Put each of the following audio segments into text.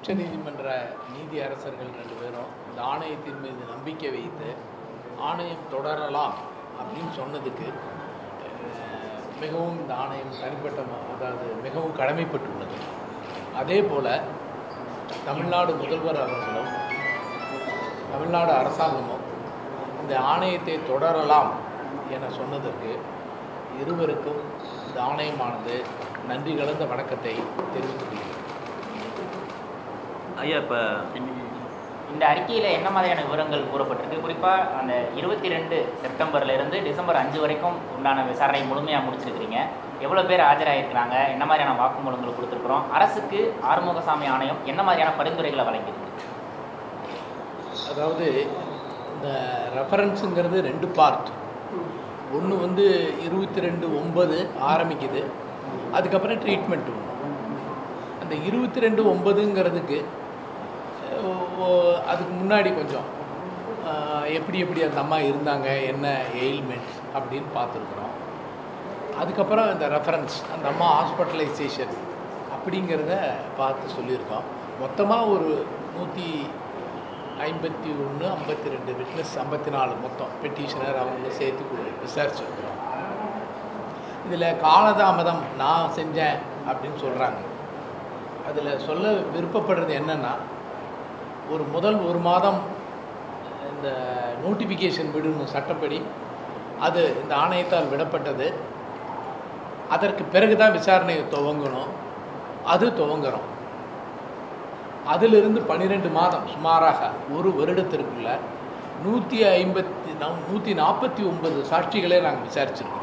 உச்சநீதிமன்ற நீதி அரசர்கள் ரெண்டு பேரும் இந்த ஆணையத்தின் மீது நம்பிக்கை வைத்து ஆணையம் தொடரலாம் அப்படின்னு சொன்னதுக்கு அஹ், மிகவும் இந்த ஆணையம் தனிப்பட்ட ம- அதாவது மிகவும் கடமைப்பட்டுள்ளது அதே போல் தமிழ்நாடு முதல்வர் அவர்களும் தமிழ்நாடு அரசாங்கமும் இந்த ஆணையத்தை தொடரலாம் என சொன்னதற்கு இருவருக்கும் இந்த ஆணையமானது நன்றி கலந்த வணக்கத்தை தெரிவித்துக் கொள்கிறேன் ஐயா இப்போ இந்த அறிக்கையில் என்ன மாதிரியான விவரங்கள் கூறப்பட்டிருக்கு குறிப்பாக அந்த இருபத்தி ரெண்டு செப்டம்பர்ல இருந்து டிசம்பர் அஞ்சு வரைக்கும் உண்டான விசாரணை முழுமையாக முடிச்சிருக்கிறீங்க எவ்வளோ பேர் ஆஜராயிருக்கிறாங்க என்ன மாதிரியான வாக்குமூலங்கள் கொடுத்துருக்குறோம் அரசுக்கு ஆறுமுகசாமி ஆணையம் என்ன மாதிரியான பரிந்துரைகளை வழங்கியிருக்கு அதாவது இந்த ரெஃபரன்ஸுங்கிறது ரெண்டு பார்ட் ஒன்று வந்து இருபத்தி ரெண்டு ஒம்பது ஆரம்பிக்குது அதுக்கப்புறம் ட்ரீட்மெண்ட் ஒன்று அந்த இருபத்தி ரெண்டு ஒம்பதுங்கிறதுக்கு அதுக்கு முன்னாடி கொஞ்சம் அஹ், எப்படி எப்படி அந்த அம்மா இருந்தாங்க என்ன எயில்மெண்ட்ஸ் அப்படின்னு பார்த்துருக்குறோம் அதுக்கப்புறம் இந்த ரெஃபரன்ஸ் அந்த அம்மா ஹாஸ்பிட்டலைசேஷன் அப்படிங்கிறத பார்த்து சொல்லியிருக்கோம் மொத்தமாக ஒரு நூற்றி ஐம்பத்தி ஒன்று ஐம்பத்தி ரெண்டு விட்னஸ் ஐம்பத்தி நாலு மொத்தம் பெட்டிஷனர் அவங்க சேர்த்து கொடு விசாரிச்சிருக்கிறோம் இதில் காலதாமதம் நான் செஞ்சேன் அப்படின்னு சொல்கிறாங்க அதில் சொல்ல விருப்பப்படுறது என்னென்னா ஒரு முதல் ஒரு மாதம் இந்த நோட்டிஃபிகேஷன் விடணும் சட்டப்படி அது இந்த ஆணையத்தால் விடப்பட்டது அதற்கு பிறகு தான் விசாரணை துவங்கணும் அது துவங்குறோம் அதிலிருந்து பன்னிரெண்டு மாதம் சுமாராக ஒரு வருடத்திற்குள்ள நூற்றி ஐம்பத்தி நூற்றி நாற்பத்தி ஒன்பது சாட்சிகளை நாங்கள் விசாரிச்சிருக்கிறோம்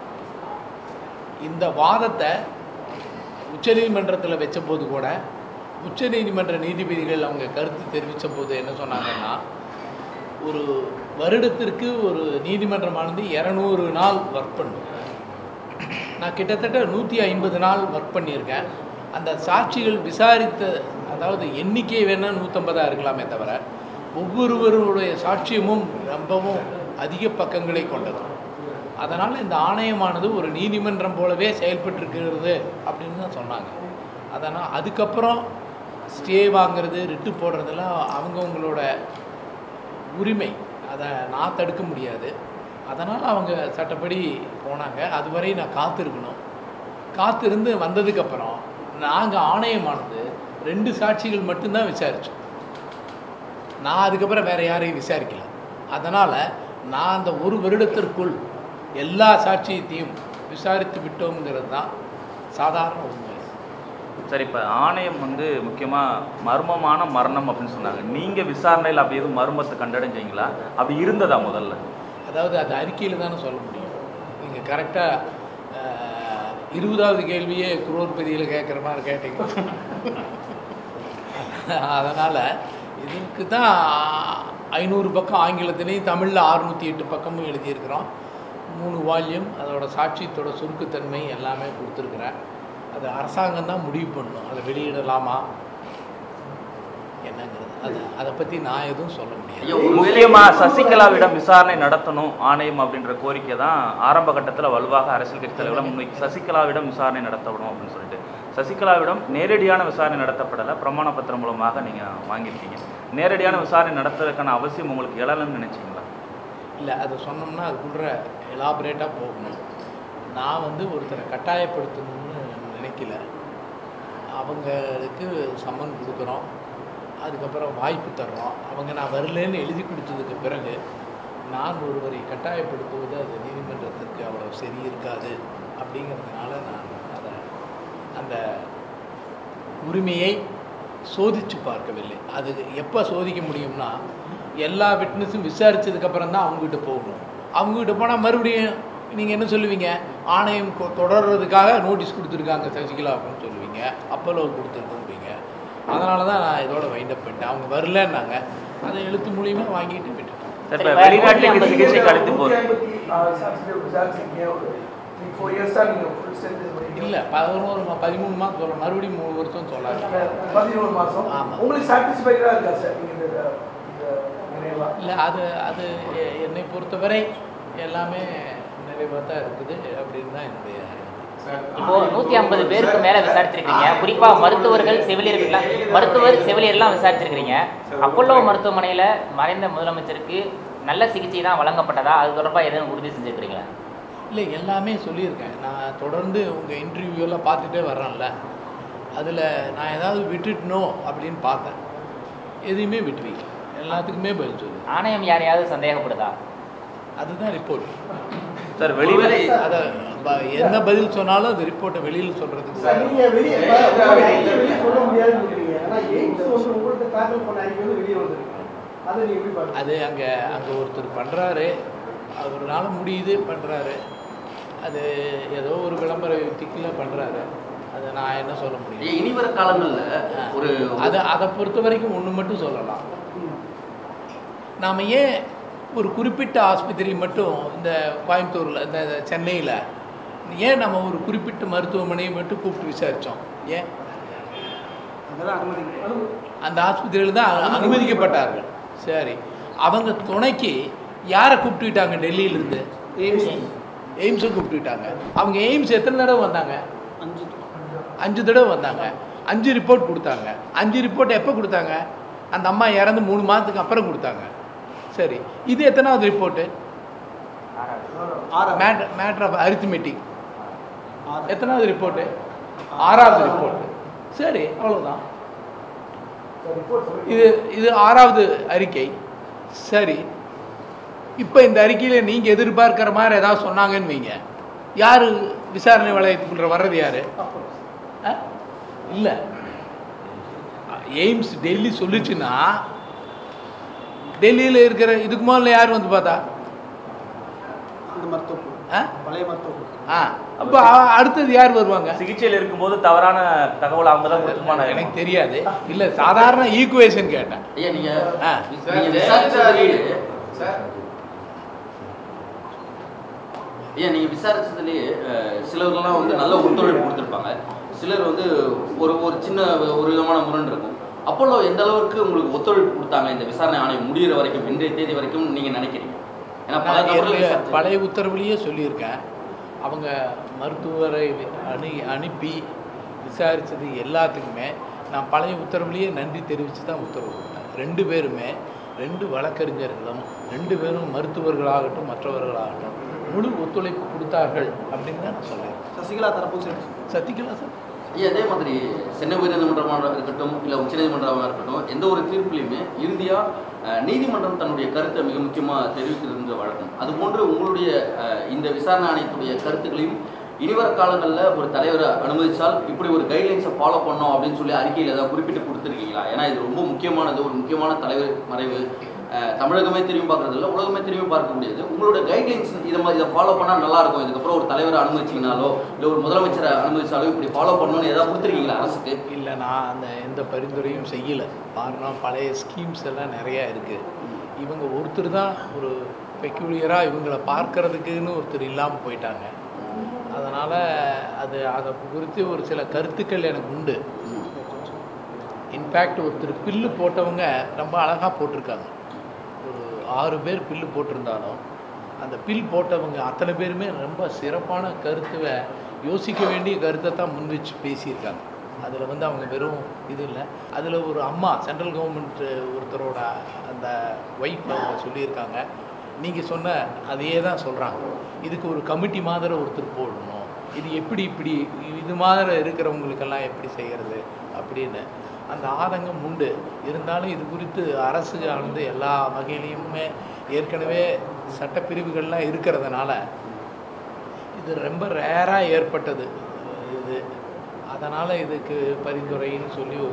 இந்த வாதத்தை உச்சநீதிமன்றத்தில் வச்சபோது கூட உச்சநீதிமன்ற நீதிபதிகள் அவங்க கருத்து தெரிவித்த போது என்ன சொன்னாங்கன்னா ஒரு வருடத்திற்கு ஒரு நீதிமன்றமானது இரநூறு நாள் ஒர்க் பண்ணும் நான் கிட்டத்தட்ட நூற்றி ஐம்பது நாள் ஒர்க் பண்ணியிருக்கேன் அந்த சாட்சிகள் விசாரித்த அதாவது எண்ணிக்கை வேணால் நூற்றம்பதாக இருக்கலாமே தவிர ஒவ்வொருவருடைய சாட்சியமும் ரொம்பவும் அதிக பக்கங்களை கொண்டது அதனால் இந்த ஆணையமானது ஒரு நீதிமன்றம் போலவே செயல்பட்டிருக்கிறது அப்படின்னு தான் சொன்னாங்க அதனால் அதுக்கப்புறம் ஸ்டே வாங்குறது ரிட்டு போடுறதெல்லாம் அவங்கவுங்களோட உரிமை அதை நான் தடுக்க முடியாது அதனால் அவங்க சட்டப்படி போனாங்க அதுவரை நான் காத்திருக்கணும் காத்திருந்து வந்ததுக்கப்புறம் நாங்கள் ஆணையமானது ரெண்டு சாட்சிகள் மட்டும்தான் விசாரித்தோம் நான் அதுக்கப்புறம் வேறு யாரையும் விசாரிக்கல அதனால் நான் அந்த ஒரு வருடத்திற்குள் எல்லா சாட்சியத்தையும் விசாரித்து விட்டோங்கிறது தான் சாதாரண உண்மை சரி இப்போ ஆணையம் வந்து முக்கியமாக மர்மமான மரணம் அப்படின்னு சொன்னாங்க நீங்கள் விசாரணையில் அப்படி எதுவும் மர்மத்தை கண்டடைஞ்சீங்களா அப்படி இருந்ததா முதல்ல அதாவது அது அறிக்கையில் தானே சொல்ல முடியும் நீங்கள் கரெக்டாக இருபதாவது கேள்வியே குரோர்பதியில் கேட்குற மாதிரி கேட்டீங்க அதனால் இதுக்கு தான் ஐநூறு பக்கம் ஆங்கிலத்திலையும் தமிழில் அறுநூற்றி எட்டு பக்கமும் எழுதியிருக்கிறோம் மூணு வால்யூம் அதோட சாட்சியத்தோட சுருக்குத்தன்மை எல்லாமே கொடுத்துருக்குறேன் அது அரசாங்கம் தான் முடிவு பண்ணணும் அதை வெளியிடலாமா என்னங்கிறது அது அதை பற்றி நான் எதுவும் சொல்ல முடியாது முக்கியமா சசிகலாவிடம் விசாரணை நடத்தணும் ஆணையம் அப்படின்ற கோரிக்கை தான் ஆரம்ப கட்டத்தில் வலுவாக அரசியல் கட்சி தலைவர்கள் முன்வைக்கு சசிகலாவிடம் விசாரணை நடத்தப்படும் அப்படின்னு சொல்லிட்டு சசிகலாவிடம் நேரடியான விசாரணை நடத்தப்படலை பிரமாண பத்திரம் மூலமாக நீங்கள் வாங்கியிருக்கீங்க நேரடியான விசாரணை நடத்துறதுக்கான அவசியம் உங்களுக்கு எழலன்னு நினைச்சீங்களா இல்லை அதை சொன்னோம்னா அதுக்குள்ள எலாபரேட்டாக போகணும் நான் வந்து ஒருத்தரை கட்டாயப்படுத்தணும்னு நினைக்கல அவங்களுக்கு சம்மன் கொடுக்குறோம் அதுக்கப்புறம் வாய்ப்பு தர்றோம் அவங்க நான் வரலன்னு எழுதி கொடுத்ததுக்கு பிறகு நான் ஒருவரை கட்டாயப்படுத்துவது அது நீதிமன்றத்திற்கு அவ்வளோ சரி இருக்காது அப்படிங்கிறதுனால நான் அதை அந்த உரிமையை சோதித்து பார்க்கவில்லை அது எப்போ சோதிக்க முடியும்னா எல்லா விட்னஸும் விசாரித்ததுக்கப்புறம் தான் அவங்ககிட்ட போகணும் அவங்ககிட்ட போனால் மறுபடியும் நீங்கள் என்ன சொல்லுவீங்க ஆணையம் கொ- தொடர்றதுக்காக நோட்டீஸ் கொடுத்துருக்காங்க சசிகலா அப்படின்னு சொல்லுவீங்க அப்போலோ கொடுத்துருக்கோம்பீங்க அதனால தான் நான் இதோட வைண்டப் பண்ணிட்டேன் அவங்க வரலன்னாங்க அதை எழுத்து மூலியமா வாங்கிட்டு விட்டுட்டேன் சரி இப்போ வெளிநாட்டுக்கு சிகிச்சைக்கு அழைத்து போகுது இல்லை பதினோரு மா பதிமூணு மாதம் சொல்கிறேன் மறுபடியும் மூணு வருஷம் சொல்லாது பதினோரு மாசம் ஆமா. உங்களுக்கு சாட்டிஸ்ஃபைடா இருக்கா சார் நீங்க இந்த இந்த நிறைவா இல்லை அது அது எ- என்னை பொறுத்தவரை எல்லாமே நிறைவாக தான் இருக்குது அப்படின்னு தான் என்னுடைய இப்போ நூத்தி ஐம்பது பேருக்கு மேல விசாரிச்சிருக்கீங்க குறிப்பா மருத்துவர்கள் செவிலியர்கள்லாம் மருத்துவர் செவிலியர்லாம் விசாரிச்சிருக்கீங்க அப்போலோ மருத்துவமனையில மறைந்த முதலமைச்சருக்கு நல்ல சிகிச்சை தான் வழங்கப்பட்டதா அது தொடர்பா எதுவும் உறுதி செஞ்சுருக்கிறீங்களா இல்லை எல்லாமே சொல்லியிருக்கேன் நான் தொடர்ந்து உங்கள் இன்டர்வியூலாம் பார்த்துட்டே வர்றேன்ல அதில் நான் ஏதாவது விட்டுட்டனோ அப்படின்னு பார்த்தேன் எதையுமே விட்டு வைக்கல எல்லாத்துக்குமே பதில் சொல்லு ஆணையம் யாரையாவது சந்தேகப்படுதா அதுதான் ரிப்போர்ட் சார் வெளியில அதை ப- என்ன பதில் சொன்னாலும் அந்த ரிப்போர்ட்டை வெளியில் சொல்கிறதுக்கு சார், நீங்க வெளியே வெளியே வெளியே சொல்ல முடியாதுன்னு சொல்றீங்க ஆனா எய்ம்ஸ் வந்து உங்களுக்கு தாக்கல் பண்ண அறிக்கை வந்து வெளியே வந்திருக்கு அதை நீங்க எப்படி பாருங்க அது அங்கே அங்கே ஒருத்தர் பண்ணுறாரு அவரால முடியுது பண்ணுறாரு அது ஏதோ ஒரு விளம்பர யுக்திக்குள்ள பண்ணுறாரு அதை நான் என்ன சொல்ல முடியும் இனி வர காலங்கள்ல ஒரு அதை அதை பொறுத்த வரைக்கும் ஒன்று மட்டும் சொல்லலாம் நாம் ஏன் ஒரு குறிப்பிட்ட ஆஸ்பத்திரி மட்டும் இந்த கோயம்புத்தூரில் இந்த சென்னையில் ஏன் நம்ம ஒரு குறிப்பிட்ட மருத்துவமனையை மட்டும் கூப்பிட்டு விசாரித்தோம் ஏன் அதெல்லாம் அனுமதி அந்த ஆஸ்பத்திரியில் தான் அனு- அனுமதிக்கப்பட்டார்கள் சரி அவங்க துணைக்கு யாரை கூப்பிட்டுக்கிட்டாங்க டெல்லியிலேருந்து எய்ம்ஸ் எய்ம்ஸை கூப்பிட்டுக்கிட்டாங்க அவங்க எய்ம்ஸ் எத்தனை தடவை வந்தாங்க அஞ்சு தடவை வந்தாங்க அஞ்சு ரிப்போர்ட் கொடுத்தாங்க அஞ்சு ரிப்போர்ட் எப்போ கொடுத்தாங்க அந்த அம்மா இறந்து மூணு மாதத்துக்கு அப்புறம் கொடுத்தாங்க சரி இது எத்தனாவது ரிப்போர்ட்டு மேட்ரு மேட்ரு ஆஃப் அரித்மெட்டிக் எத்தனாவது ரிப்போர்ட்டு ஆறாவது ரிப்போர்ட் சரி அவ்வளோதான் இது இது ஆறாவது அறிக்கை சரி இப்போ இந்த அறிக்கையில் நீங்கள் எதிர்பார்க்குற மாதிரி ஏதாவது சொன்னாங்கன்னு வைங்க யார் விசாரணை வளையத்துக்குள்ள வர்றது யார் இல்லை எய்ம்ஸ் டெல்லி சொல்லுச்சுன்னா டெல்லியில் இருக்கிற இதுக்கு முதல்ல யார் வந்து பார்த்தா அந்த மருத்துவ ஆ பழைய மருத்துவ ஆ அப்போ அடுத்தது யார் வருவாங்க சிகிச்சையில் இருக்கும்போது தவறான தகவல் அவங்க தான் கொடுத்துமான எனக்கு தெரியாது இல்லை சாதாரண ஈக்குவேஷன் கேட்டேன் ஐயா நீங்க ஆ நீங்க விசாரிச்சதுலயே ஐயா நீங்க விசாரிச்சதுலயே அஹ், சிலர்லாம் வந்து நல்ல ஒத்துழைப்பு கொடுத்துருப்பாங்க சிலர் வந்து ஒரு ஒரு சின்ன ஒரு விதமான முரண் இருக்கும் அப்போலோ எந்த அளவுக்கு உங்களுக்கு ஒத்துழைப்பு கொடுத்தாங்க இந்த விசாரணை ஆணையம் முடியிற வரைக்கும் இன்றைய தேதி வரைக்கும் நீங்க நினைக்கிறீங்க ஏன்னா பல நான் தவறுகள் ஏற்கனவே விசாரிச்சு- பழைய உத்தரவுலேயே சொல்லியிருக்கேன் அவங்க மருத்துவரை அணு அனுப்பி விசாரித்தது எல்லாத்துக்குமே நான் பழைய உத்தரவுலேயே நன்றி தெரிவித்து தான் உத்தரவு கொடுத்தேன் ரெண்டு பேருமே ரெண்டு வழக்கறிஞர்களும் ரெண்டு பேரும் மருத்துவர்களாகட்டும் மற்றவர்களாகட்டும் முழு ஒத்துழைப்பு கொடுத்தார்கள் அப்படின்னு தான் நான் சொல்லேன் சசிகலா தரப்பும் சரி சத்திக்கலாம் சார் ஐயா, அதே மாதிரி சென்னை உயர்நீதிமன்றமாக இருக்கட்டும் இல்லை உச்சநீதிமன்றமாக இருக்கட்டும் எந்த ஒரு தீர்ப்புலையுமே இறுதியாக நீதிமன்றம் தன்னுடைய கருத்தை மிக முக்கியமாக தெரிவிக்கிறது வழக்கம் அதுபோன்று உங்களுடைய அஹ், இந்த விசாரணை ஆணையத்துடைய கருத்துக்களையும் இனிவர காலங்களில் ஒரு தலைவரை அனுமதிச்சால் இப்படி ஒரு கைட்லைன்ஸை ஃபாலோ பண்ணோம் அப்படின்னு சொல்லி அறிக்கையில் ஏதாவது குறிப்பிட்டு கொடுத்துருக்கீங்களா ஏன்னா இது ரொம்ப முக்கியமானது ஒரு முக்கியமான தலைவர் மறைவு அஹ், தமிழகமே திரும்பி பார்க்கறது இல்லை உலகமே திரும்பி பார்க்கக்கூடியது உங்களோட கைட்லைன்ஸ் இதை மாதிரி இதை ஃபாலோ பண்ணால் நல்லா இருக்கும் இதுக்கப்புறம் ஒரு தலைவரை அனுமதிச்சிங்கனாலோ இல்லை ஒரு முதலமைச்சரை அனுமதிச்சாலோ இப்படி ஃபாலோ பண்ணணும்னு ஏதாவது கொடுத்துருக்கீங்களா அரசுக்கு இல்லை நான் அந்த எந்த பரிந்துரையும் செய்யலை காரணம் பழைய ஸ்கீம்ஸ் எல்லாம் நிறையா இருக்குது இவங்க ஒருத்தர் தான் ஒரு பெக்யூலியராக இவங்களை பார்க்கறதுக்குன்னு ஒருத்தர் இல்லாமல் போயிட்டாங்க அதனால் அது அதை குறித்து ஒரு சில கருத்துக்கள் எனக்கு உண்டு இன்ஃபேக்ட் ஒருத்தர் பில்லு போட்டவங்க ரொம்ப அழகாக போட்டிருக்காங்க ஒரு ஆறு பேர் பில்லு போட்டிருந்தாலும் அந்த பில் போட்டவங்க அத்தனை பேருமே ரொம்ப சிறப்பான கருத்துவை யோசிக்க வேண்டிய கருத்தை தான் முன் வச்சு பேசியிருக்காங்க அதில் வந்து அவங்க வெறும் இது இல்லை அதில் ஒரு அம்மா சென்ட்ரல் கவர்மெண்ட் ஒருத்தரோட அந்த ஒய்ஃப் அவங்க சொல்லியிருக்காங்க நீங்கள் சொன்ன அதையே தான் சொல்கிறாங்க இதுக்கு ஒரு கமிட்டி மாதிரி ஒருத்தர் போடணும் இது எப்படி இப்படி இது மாதிரி இருக்கிறவங்களுக்கெல்லாம் எப்படி செய்கிறது அப்படின்னு அந்த ஆதங்கம் உண்டு இருந்தாலும் இது குறித்து அரசு ஆனது எல்லா வகையிலையுமே ஏற்கனவே சட்டப்பிரிவுகள்லாம் இருக்கிறதுனால இது ரொம்ப ரேராக ஏற்பட்டது இது அதனால் இதுக்கு பரிந்துரைன்னு சொல்லி ஒரு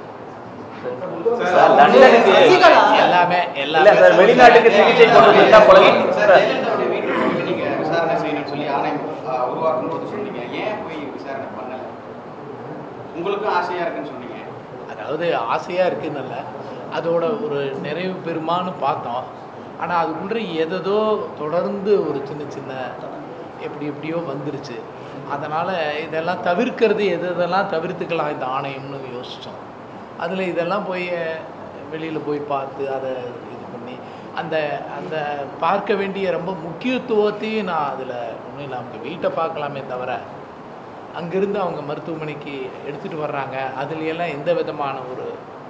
சார், லண்டனுக்கு எல்லாமே இல்ல எல்லாமே சார் வெளிநாட்டுக்கு சிகிச்சை கொண்டு வந்தா கொலை சார், ஜெயலலிதாவுடைய வீட்டில் போய் நீங்க விசாரணை செய்யணும்னு சொல்லி ஆணையம் ஆஹ், உருவாக்கும் போது சொன்னீங்க ஏன் போய் விசாரணை பண்ணல உங்களுக்கும் ஆசையா இருக்குன்னு சொன்னீங்க அதாவது ஆசையாக இருக்குன்னு அதோட ஒரு நிறைவு பெறுமான்னு பார்த்தோம் ஆனால் அதுக்குள்ள எதோ தொடர்ந்து ஒரு சின்ன சின்ன எப்படி எப்படியோ வந்துருச்சு அதனால் இதெல்லாம் தவிர்க்கிறது எது எதெல்லாம் தவிர்த்துக்கலாம் இந்த ஆணையம்னு யோசித்தோம் அதில் இதெல்லாம் போய் வெளியில் போய் பார்த்து அதை இது பண்ணி அந்த அந்த பார்க்க வேண்டிய ரொம்ப முக்கியத்துவத்தையும் நான் அதில் ஒன்றும் இல்லை அவங்க வெயிட்டை பார்க்கலாமே தவிர அங்கிருந்து அவங்க மருத்துவமனைக்கு எடுத்துகிட்டு வர்றாங்க அதுலையெல்லாம் எந்த விதமான ஒரு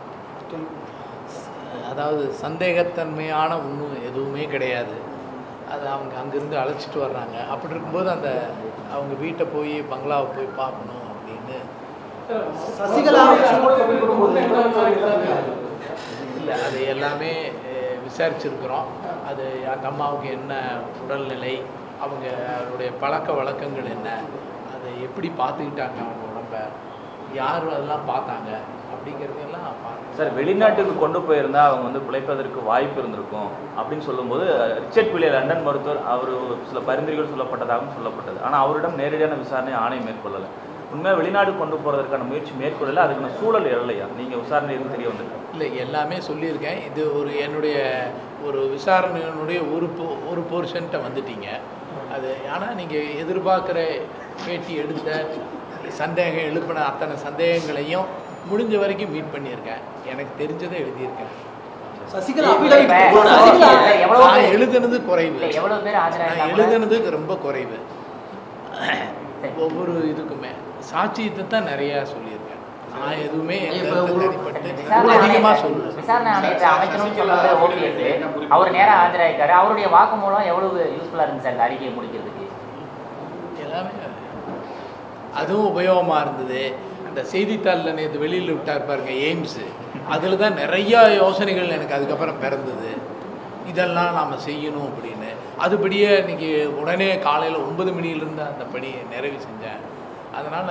அதாவது சந்தேகத்தன்மையான ஒன்றும் எதுவுமே கிடையாது அது அவங்க அங்கேருந்து அழைச்சிட்டு வர்றாங்க அப்படி இருக்கும்போது அந்த அவங்க வீட்டை போய் பங்களாவை போய் பார்க்கணும் அப்படின்னு சசிகலா இல்லை அது எல்லாமே அஹ், விசாரிச்சிருக்கிறோம் அது அந்த அம்மாவுக்கு என்ன உடல்நிலை அவங்க அவருடைய பழக்க வழக்கங்கள் என்ன அதை எப்படி பார்த்துக்கிட்டாங்க அவங்க உடம்ப யார் அதெல்லாம் பார்த்தாங்க அப்படிங்கிறதையெல்லாம் பார்த்து சார் வெளிநாட்டுக்கு கொண்டு போயிருந்தா அவங்க வந்து பிழைப்பதற்கு வாய்ப்பு இருந்திருக்கும் அப்படின்னு சொல்லும்போது ரிச்சர்ட் வில்லிய லண்டன் மருத்துவர் அவர் சில பரிந்துரைகள் சொல்லப்பட்டதாகவும் சொல்லப்பட்டது ஆனால் அவரிடம் நேரடியான விசாரணை ஆணையம் மேற்கொள்ளலை உண்மையாக வெளிநாடு கொண்டு போகிறதுக்கான முயற்சி மேற்கொள்ளலை அதுக்கான சூழல் இல்லையா நீங்கள் விசாரணை இருந்து தெரிய வந்திருக்கு இல்லை எல்லாமே சொல்லியிருக்கேன் இது ஒரு என்னுடைய ஒரு விசாரணையினுடைய ஒரு போ ஒரு போர்ஷன்ட்ட வந்துட்டீங்க அது ஆனால் நீங்கள் எதிர்பார்க்குற பேட்டி எடுத்த சந்தேகம் எழுப்பின அத்தனை சந்தேகங்களையும் முடிஞ்ச வரைக்கும் மீட் பண்ணியிருக்கேன் எனக்கு தெரிஞ்சதை எழுதியிருக்கேன் சசிகலா இப்ப affidavit- சசிகலா எவ்வளவு நான் பேர் எழுதுனது குறைவு இல்ல, எவ்வளவு பேர் நான் ஆஜராயிருக்காங்க எழுதுனது ரொம்ப குறைவு ஒவ்வொரு இதுக்குமே சாட்சியத்தை தான் நிறையா சொல்லியிருக்கேன் நான் எதுவுமே என் இப்ப கருத்தை ஒரு- தனிப்பட்டு விசாரணை அதிகமாக ஆணையத்தை- சொல்லுவேன் விசாரணை ஆணையத்தை அமைக்கணும்னு சொன்னது ஓபிஎஸ் அவர் நேரா ஆஜராயிருக்காரு அவருடைய வாக்குமூலம் எவ்வளவு யூஸ்ஃபுல்லா இருந்துச்சு அந்த அறிக்கையை முடிக்கிறதுக்கு எல்லாமே அதுவும் உபயோகமாக இருந்தது அந்த செய்தித்தாளில் நேற்று வெளியில் விட்டார் பாருங்க எய்ம்ஸு அதில் தான் நிறையா யோசனைகள் எனக்கு அதுக்கப்புறம் பிறந்தது இதெல்லாம் நாம் செய்யணும் அப்படின்னு அதுபடியே இன்னைக்கு உடனே காலையில் ஒன்பது மணியிலிருந்து அந்த பணியை நிறைவு செஞ்சேன் அதனால்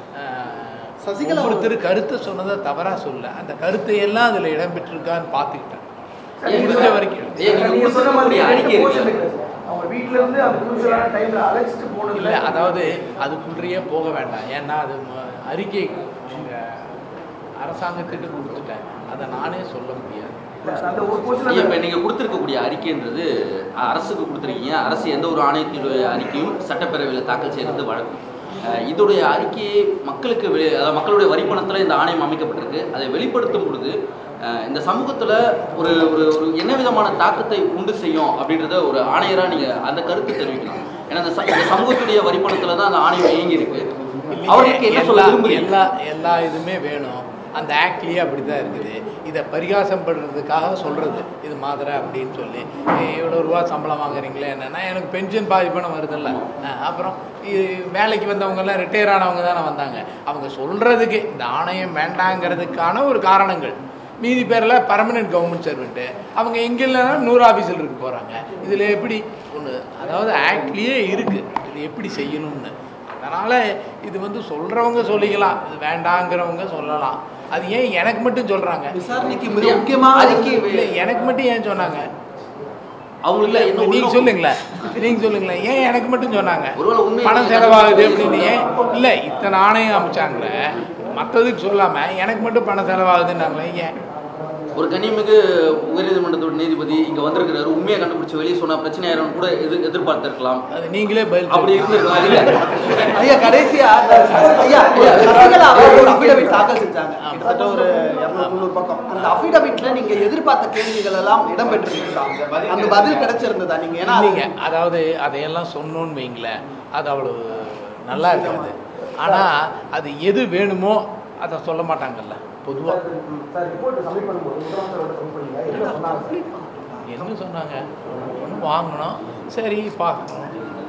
சசிகலா ஒருத்தர் கருத்தை சொன்னதை தவறாக சொல்ல அந்த கருத்தை எல்லாம் அதில் இடம்பெற்றிருக்கான்னு பார்த்துக்கிட்டேன் ஏன் முடிஞ்ச வரைக்கும் எழுதி. ஏன் நீங்க நீங்க சொன்ன மாதிரி கொடுத்திருக்கக்கூடிய அறிக்கை போர்ஷன் இருக்கு இருக்கு. அவங்க வீட்ல இருந்து அந்த குரூஷியலான டைம்ல அழைச்சிட்டு போனதுல இல்லை அதாவது அதுக்குள்ளேயே போக வேண்டாம் ஏன்னா அது ம- அறிக்கை அவங்க அரசாங்கத்துக்கு கொடுத்துட்டேன் அதை நானே சொல்ல முடியாது அந்த ஒரு போர்ஷன் ஐயா, இப்ப நீங்க கொடுத்திருக்கக்கூடிய அறிக்கைன்றது அஹ், அரசுக்கு கொடுத்திருக்கீங்க அரசு எந்த ஒரு ஆணையத்தினுடைய அறிக்கையும் சட்டப்பேரவையில் தாக்கல் செய்யறது வழக்கம் அஹ், இதோடைய அறிக்கையை மக்களுக்கு வெளி அதாவது மக்களுடைய வரிப்பணத்தில் இந்த ஆணையம் அமைக்கப்பட்டிருக்கு அதை வெளிப்படுத்தும் பொழுது அஹ், இந்த சமூகத்துல ஒரு ஒரு ஒரு என்ன விதமான தாக்கத்தை உண்டு செய்யும் அப்படின்றத ஒரு ஆணையரா நீங்க அந்த கருத்து தெரிவிக்கலாம் ஏன்னா இந்த ச- இந்த சமூகத்துடைய வரிப்பணத்துல தான் அந்த ஆணையம் இயங்கி இருக்கு அவருக்கு என்ன சொல்ல எல்லா விரும்புறீங்க எல்லா எல்லா இதுவுமே வேணும் அந்த ஆக்ட்லேயே அப்படி தான் இருக்குது இதை பரிகாசம் பண்ணுறதுக்காக சொல்கிறது இது மாதிரி அப்படின்னு சொல்லி "ஏய், இவ்வளோ ரூபா சம்பளம் வாங்குறீங்களே என்னென்னா எனக்கு பென்ஷன் பாதி பணம் வருதில்ல அஹ், அப்புறம் இது வேலைக்கு வந்தவங்கெல்லாம் ரிட்டையர் ஆனவங்க தானே வந்தாங்க அவங்க சொல்கிறதுக்கு இந்த ஆணையம் வேண்டாங்கிறதுக்கான ஒரு காரணங்கள் மீதி பேரில் பர்மனெண்ட் கவர்மெண்ட் சர்வெண்ட்டு அவங்க எங்கே இல்லைன்னா நூறு ஆஃபீஸில் இருக்க போகிறாங்க இதில் எப்படி ஒன்று அதாவது ஆக்ட்லேயே இருக்குது இது எப்படி செய்யணும்னு அதனால் இது வந்து சொல்கிறவங்க சொல்லிக்கலாம் இது வேண்டாங்கிறவங்க சொல்லலாம் அது ஏன் எனக்கு மட்டும் சொல்கிறாங்க விசாரணைக்கு மிக முக்கியமான அறிக்கை இல்லை எனக்கு மட்டும் ஏன் சொன்னாங்க அவங்களுக்கு என்ன நீங்கள் உள்நோக்கம்? சொல்லுங்களேன் நீங்கள் சொல்லுங்களேன் ஏன் எனக்கு மட்டும் சொன்னாங்க ஒருவேளை உண்மை பணம் செலவாகுது அப்படின்னு ஏன் இல்லை இத்தனை ஆணையம் அமைச்சாங்களே மற்றதுக்கு சொல்லாமல் எனக்கு மட்டும் பணம் செலவாகுதுன்னாங்களே ஏன் ஒரு கண்ணியமிகு உயர்நீதிமன்றத்தோட நீதிபதி இங்க வந்திருக்கிறாரு உண்மையை கண்டுபிடிச்சு வெளியே சொன்னா பிரச்சனை ஆயிரும் கூட எதிர் எதிர்பார்த்திருக்கலாம் அது நீங்களே பதில் அப்படி சொல்லுங்க. இருந்திருக்கலாம் இல்ல ஐயா கடைசியா அந்த சசி- ஐயா ஐயா, சசிகலா அவர்கள் ஒரு அஃபிடவிட் தாக்கல் செஞ்சாங்க கிட்டத்தட்ட ஒரு இரநூறு முந்நூறு பக்கம் அந்த அஃபிடவிட்ல நீங்க எதிர்பார்த்த கேள்விகள் எல்லாம் இடம்பெற்றிருந்தா அந்த பதில் கிடைச்சிருந்ததா நீங்க ஏன்னா அது- இல்லைங்க அதாவது அதையெல்லாம் சொன்னோன்னு வைங்களேன் அது அவ்வளவு நல்லா இருக்காது ஆனால் அது எது வேணுமோ அதை சொல்ல மாட்டாங்கல்ல பொதுவாக சார் ரிப்போர்ட் சப்மிட் பண்ணும்போது முதலமைச்சரோட சப்மிட் பண்ணீங்க என்ன சொன்னாங்க என்ன சொன்னாங்க ஒன்று வாங்கணும் சரி பார்க்கணும்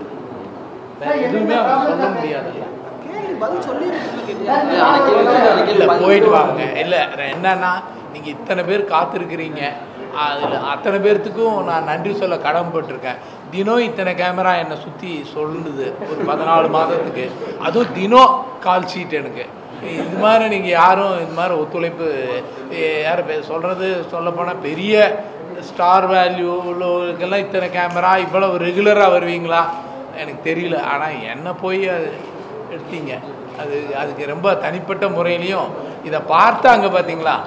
வேற எதுவுமே அவங்க சொல்ல முடியாதுல்ல கேள்வி பதில் சொல்லி இல்ல, அன்னைக்கு அன்னைக்கு இல்லை பதில் போயிட்டு வாங்க இல்லை என்னன்னா நீங்கள் இத்தனை பேர் காத்திருக்கிறீங்க அதில் அத்தனை பேர்த்துக்கும் நான் நன்றி சொல்ல கடமைப்பட்டிருக்கேன் தினம் இத்தனை கேமரா என்னை சுற்றி சொல்லுது ஒரு பதினாலு மாதத்துக்கு அதுவும் தினம் கால் ஷீட் எனக்கு இது மாதிரி நீங்கள் யாரும் இது மாதிரி ஒத்துழைப்பு யார் சொல்கிறது சொல்லப்போனால் பெரிய ஸ்டார் வேல்யூ உள்ளவர்களுக்கெல்லாம் இத்தனை கேமரா இவ்வளவு ரெகுலராக வருவீங்களா எனக்கு தெரியல ஆனால் என்ன போய் அது எடுத்தீங்க அது அதுக்கு ரொம்ப தனிப்பட்ட முறையிலையும் இதை பார்த்தாங்க பார்த்தீங்களா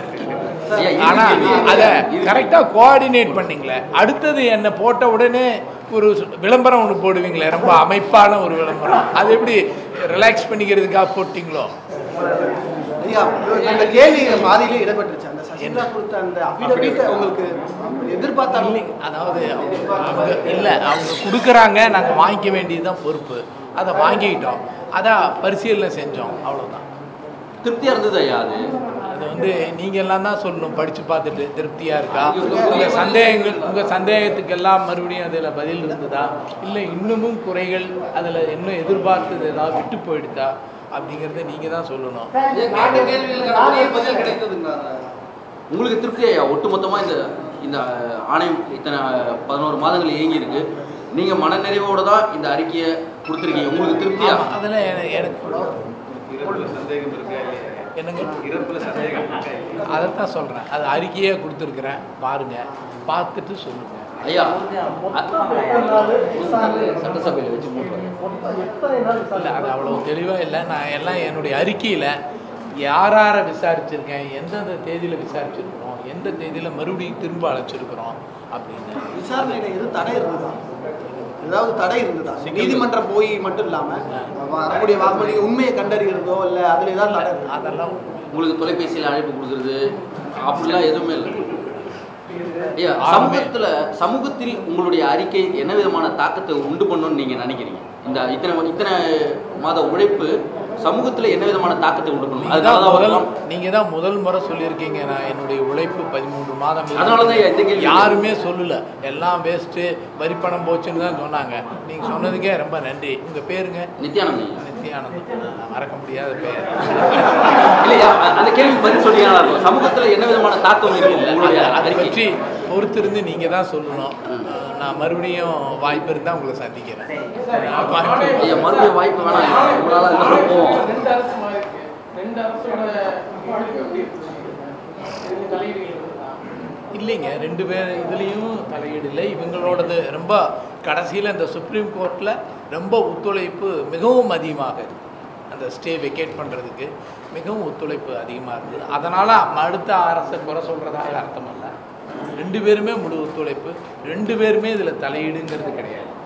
ஐயா, இது ஆனால் கேள்வி. அதை இது- கரெக்டாக கோஆர்டினேட் பண்ணீங்களே அடுத்தது என்னை போட்ட உடனே ஒரு விளம்பரம் ஒன்று போடுவீங்களே ரொம்ப அமைப்பான ஒரு விளம்பரம் அது எப்படி ரிலாக்ஸ் பண்ணிக்கிறதுக்காக போட்டிங்களோ ஐயா அந்த கேள்வி பாதியிலே இடம்பெற்றுச்சு அந்த சசிகலா கொடுத்த அந்த அஃபிடவிட் உங்களுக்கு எதிர்பார்த்தாலும் இல்லைங்க அதாவது அவங்க இல்லை அவங்க கொடுக்குறாங்க நாங்கள் வாங்கிக்க வேண்டியது தான் பொறுப்பு அதை வாங்கிக்கிட்டோம் அதான் பரிசீலனை செஞ்சோம் அவ்வளவுதான் திருப்தியா இருந்தது ஐயா அது அது வந்து நீங்க எல்லாம் தான் சொல்லணும் படிச்சு பார்த்துட்டு திருப்தியா இருக்கா உங்க சந்தேகங்கள் உங்க சந்தேகத்துக்கெல்லாம் மறுபடியும் அதுல பதில் இருந்ததா இல்லை இன்னமும் குறைகள் அதுல இன்னும் எதிர்பார்த்தது ஏதாவது விட்டு போயிடுதா அப்படிங்கறத நீங்க தான் சொல்லணும் உங்களுக்கு திருப்தி ஐயா ஒட்டுமொத்தமா இந்த இந்த ஆணையம் இத்தனை பதினோரு மாதங்கள் இயங்கி இருக்கு நீங்க மனநிறைவோட தான் இந்த அறிக்கையை கொடுத்துருக்கீங்க உங்களுக்கு திருப்தியா ஆமா, அதெல்லாம் என- எனக்கு இறப்புல சந்தேகம் இருக்கா இல்லையா என்னங்க இறப்புல சந்தேகம் இருக்கா இல்லையா அதைத்தான் சொல்றேன் அது அறிக்கையே கொடுத்துருக்குறேன் பாருங்க பார்த்துட்டு சொல்லுங்க ஐயா சட்டசபையில் வச்சு இல்லை அது அவ்வளோ தெளிவாக இல்லை நான் எல்லாம் என்னுடைய அறிக்கையில் யார் யாரை விசாரிச்சிருக்கேன் எந்தெந்த தேதியில் விசாரிச்சிருக்கிறோம் எந்த தேதியில் மறுபடியும் திரும்ப அழைச்சிருக்கிறோம் அப்படின்னு விசாரணையில எதுவும் தடை இருந்ததா ஏதாவது தடை இருந்ததா நீதிமன்றம் போய் மட்டும் இல்லாம நம்முடைய வாக்குமூலம் நீங்க உண்மையை கண்டறிகிறதோ இல்ல அதுல ஏதாவது தடை இருந்ததா? அதெல்லாம் உங்களுக்கு தொலைபேசியில் அழைப்பு கொடுக்குறது அப்படிலாம் எதுவுமே இல்லை ஐயா ஆரம்பமே. சமூகத்துல சமூகத்தில் உங்களுடைய அறிக்கை என்ன விதமான தாக்கத்தை உண்டு பண்ணும்னு நீங்க நினைக்கிறீங்க இந்த இத்தனை இத்தனை மாத உழைப்பு சமூகத்துல என்ன விதமான தாக்கத்தை உண்டு பண்ணும் நீங்கள் தான் அதனால முதல் தான் நீங்கள் தான் முதல் முறை சொல்லியிருக்கீங்க நான் என்னுடைய உழைப்பு பதிமூன்று மாதம் இல்லை. அதனால தான் இந்த கேள்வி. யாருமே சொல்லல எல்லாம் வேஸ்ட்டு வரி பணம் போச்சுன்னு தான் சொன்னாங்க நீங்கள் சொன்னதுக்கே ரொம்ப நன்றி உங்கள் பேருங்க நித்யானந்த் ஐயா. நித்யானந்தம் நான் மறக்க முடியாத பேர் இல்லையா அ- அந்த கேள்வி பதில் சொன்னீங்கன்னா இருக்கும் சமூகத்துல என்ன விதமான தாக்கம் இருக்கு உங்களுடைய அதை- அதை அறிக்கை பற்றி பொறுத்திருந்து நீங்கள் தான் சொல்லணும் நான் மறுபடியும் வாய்ப்பு இருந்தால் உங்களை சந்திக்கிறேன் வாய்ப்பு ஐயா மறுபடியும் வாய்ப்பு வேணாம் ஐயா. உங்களால இன்னும் போவோம் ரெண்டு அரசு மாதிரி இருக்கு. ரெண்டு அரசோட பங்களிப்பு எப்படி இருந்துச்சு? இதுல தலையீடுகள் இருந்ததா? இல்லைங்க ரெண்டு பேர் இதுலேயும் தலையீடு இல்லை இவங்களோடது ரொம்ப கடைசியில் இந்த சுப்ரீம் கோர்ட்டில் ரொம்ப ஒத்துழைப்பு மிகவும் அதிகமாக இருக்கு அந்த ஸ்டே வெக்கேட் பண்ணுறதுக்கு மிகவும் ஒத்துழைப்பு அதிகமாக இருந்தது அதனால் அடுத்த அரசை குறை சொல்கிறதாக அர்த்தம் அல்ல ரெண்டு பேருமே முழு ஒத்துழைப்பு ரெண்டு பேருமே இதில் தலையீடுங்கிறது கிடையாது